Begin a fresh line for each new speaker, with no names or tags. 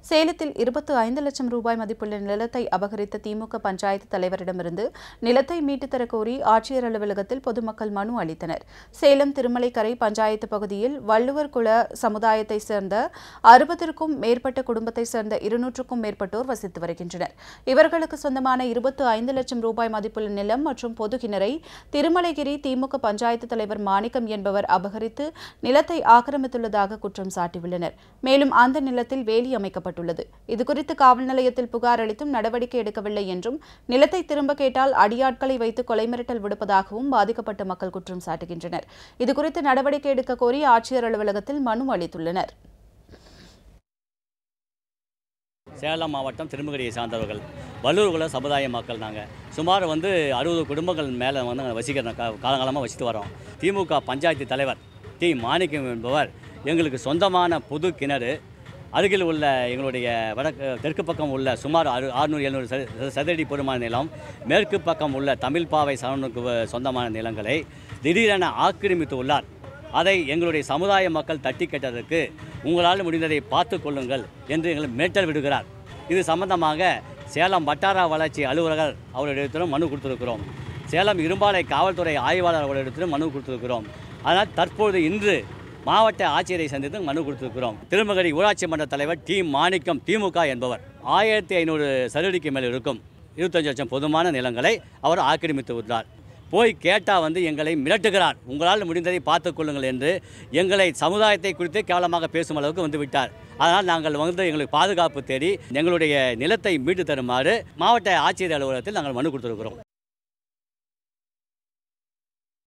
சேலத்தில் இருபத்து ஐந்து லட்சம் ரூபாய் மதிப்புள்ள நிலத்தை அபகரித்த திமுக பஞ்சாயத்து தலைவரிடமிருந்து நிலத்தை மீட்டுத் தரக் கோரி ஆட்சியர் அலுவலகத்தில் பொதுமக்கள் மனு அளித்தனர் சேலம் திருமலைக்கரை பஞ்சாயத்து பகுதியில் வள்ளுவர் குல சமுதாயத்தைச் சேர்ந்த அறுபதற்கும் மேற்பட்ட குடும்பத்தைச் சேர்ந்த இருநூற்றுக்கும் மேற்பட்டோர் வசித்து வருகின்றனர் இவர்களுக்கு சொந்தமான இருபத்து ஐந்து லட்சம் ரூபாய் மதிப்புள்ள நிலம் மற்றும் பொது கிணறை திருமலைகிரி திமுக பஞ்சாயத்து தலைவர் மாணிக்கம் என்பவர் அபகரித்து நிலத்தை ஆக்கிரமித்துள்ளதாக குற்றம் சாட்டியுள்ளனர் மேலும் அந்த நிலத்தில் வேலி அமைக்கப்பட்டுள்ளது இதுகுறித்து காவல் நிலையத்தில் புகார் அளித்தும் நடவடிக்கை எடுக்கவில்லை என்றும் நிலத்தை திரும்ப கேட்டால் அடியாட்களை வைத்து கொலை மிரட்டல் விடுப்பதாகவும் பாதிக்கப்பட்ட மக்கள் குற்றம் சாட்டுகின்றனர் இதுகுறித்து நடவடிக்கை எடுக்க கோரி ஆட்சியர் அலுவலகத்தில் மனு அளித்துள்ளனர்
சேலம் மாவட்டம் திருமகடியை சார்ந்தவர்கள் வள்ளூர்குல சமுதாய மக்கள் நாங்கள் சுமார் வந்து அறுபது குடும்பங்கள் மேலே வந்து நாங்கள் வசிக்கிறோம் கா காலங்காலமாக வசித்து வரோம் திமுக பஞ்சாயத்து தலைவர் டி மாணிக்கம் என்பவர் எங்களுக்கு சொந்தமான புது கிணறு அருகில் உள்ள எங்களுடைய வடக்கு தெற்கு பக்கம் உள்ள சுமார் அறு அறுநூறு எழுநூறு சது சதுரடி பெருமான நிலம் மேற்கு பக்கம் உள்ள தமிழ் பாவை சரவணுக்கு வ- சொந்தமான நிலங்களை திடீரென ஆக்கிரமித்து உள்ளார் அதை எங்களுடைய சமுதாய மக்கள் தட்டி கேட்டதற்கு உங்களால் முடிந்ததை பார்த்து கொள்ளுங்கள் என்று எங்களை மிரட்டல் விடுகிறார் இது சம்பந்தமாக சேலம் வட்டார வளர்ச்சி அலுவலர் அவரிடத்திலும் மனு கொடுத்திருக்கிறோம் சேலம் இரும்பாலை காவல்துறை ஆய்வாளர் அவரிடத்திலும் மனு கொடுத்திருக்கிறோம் ஆனால் தற்பொழுது இன்று மாவட்ட ஆட்சியரை சந்தித்து மனு கொடுத்திருக்கிறோம் திருமகடி ஊராட்சி மன்ற தலைவர் டி மாணிக்கம் திமுக என்பவர் ஆயிரத்தி ஐநூறு சதுரடிக்கு மேல் இருக்கும் இருபத்தஞ்சு லட்சம் பொதுமான நிலங்களை அவர் ஆக்கிரமித்து உள்ளார் போய் கேட்டால் வந்து எங்களை மிரட்டுகிறார் உங்களால் முடிந்ததை பார்த்துக் கொள்ளுங்கள் என்று எங்களை சமுதாயத்தை குறித்து கேவலமாக பேசும் அளவுக்கு வந்து விட்டார் அதனால் நாங்கள் வந்து எங்களுக்கு பாதுகாப்பு தேடி எங்களுடைய நிலத்தை மீட்டு தருமாறு மாவட்ட ஆட்சியர் அலுவலகத்தில் நாங்கள் மனு கொடுத்திருக்கிறோம்